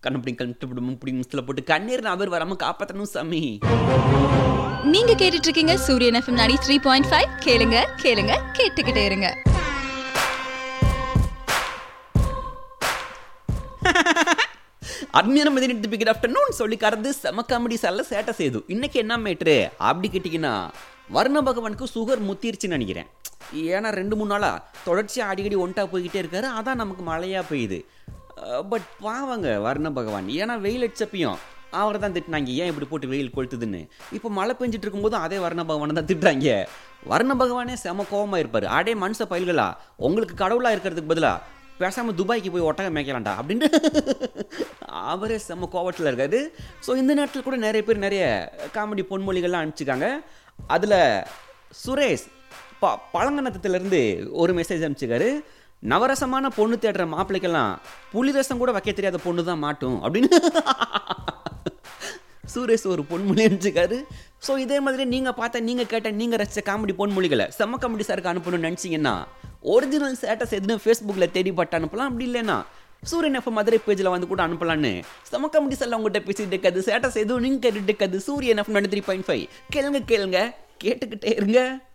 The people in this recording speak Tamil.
கண்ணப்படி கண்டுபிடும் இப்படி மிஸ்ல போட்டு கண்ணீர் அவர் வராம காப்பாத்தணும் சாமி நீங்க கேட்டுட்டு இருக்கீங்க சூரியன் எஃப்எம் 93.5 த்ரீ பாயிண்ட் ஃபைவ் கேளுங்க கேளுங்க கேட்டுக்கிட்டே இருங்க அருமையான மதியம் பிக் ஆஃப்டர்நூன் சொல்லி கறந்து செம காமெடி சார்ல சேட்டை செய்து இன்னைக்கு என்ன மேட்ரு அப்படி கேட்டிங்கன்னா வர்ண பகவானுக்கு சுகர் முத்திருச்சுன்னு நினைக்கிறேன் ஏன்னா ரெண்டு மூணு நாளா தொடர்ச்சியாக அடிக்கடி ஒன்ட்டா போய்கிட்டே இருக்காரு அதான் நமக்கு மழையாக பெய்யுது பட் பாவங்க வர்ண பகவான் ஏன்னா வெயில் அடிச்சப்பையும் அவரை தான் திட்டினாங்க ஏன் இப்படி போட்டு வெயில் கொளுத்துதுன்னு இப்போ மழை பெஞ்சிட்டு இருக்கும்போது அதே வர்ண பகவானை தான் திட்டுறாங்க வர்ண பகவானே செம கோவமா இருப்பார் அடே மனுஷ பயில்களா உங்களுக்கு கடவுளாக இருக்கிறதுக்கு பதிலாக பேசாமல் துபாய்க்கு போய் ஒட்டகம் மேய்க்கலாம்டா அப்படின்ட்டு அவரே செம்ம கோவத்தில் இருக்காரு ஸோ இந்த நேரத்தில் கூட நிறைய பேர் நிறைய காமெடி பொன்மொழிகள்லாம் அனுப்பிச்சிருக்காங்க அதில் சுரேஷ் ப பழங்கநத்தத்துலேருந்து ஒரு மெசேஜ் அனுப்பிச்சிருக்காரு நவரசமான பொண்ணு தேடுற மாப்பிள்ளைக்கெல்லாம் புலிரசம் கூட வைக்க தெரியாத பொண்ணு தான் மாட்டும் அப்படின்னு சூரேஷ் ஒரு பொன்மொழி அனுப்பிச்சிருக்காரு ஸோ இதே மாதிரி நீங்கள் பார்த்த நீங்கள் கேட்ட நீங்கள் ரசித்த காமெடி பொன்மொழிகளை செம்ம காமெடி சாருக்கு அனுப்பணும்னு நினச்சிங்கன்னா ஒரிஜினல் ஸ்டேட்டஸ் எதுன்னு ஃபேஸ்புக்கில் தேடி பட்டு அனுப்பலாம் அப்படி இல்லைன்னா சூரியன் எஃப்எம் மதுரை பேஜில் வந்து கூட அனுப்பலான்னு செம்ம காமெடி சார் உங்கள்கிட்ட பேசிட்டு இருக்காது ஸ்டேட்டஸ் எதுவும் நீங்கள் கேட்டுட்டு இருக்காது சூரியன் எஃப்எம் த்ரீ பாயிண்ட் ஃபைவ் கேளுங்க கேளுங்க கேட்டுக்கிட்டே இருங்க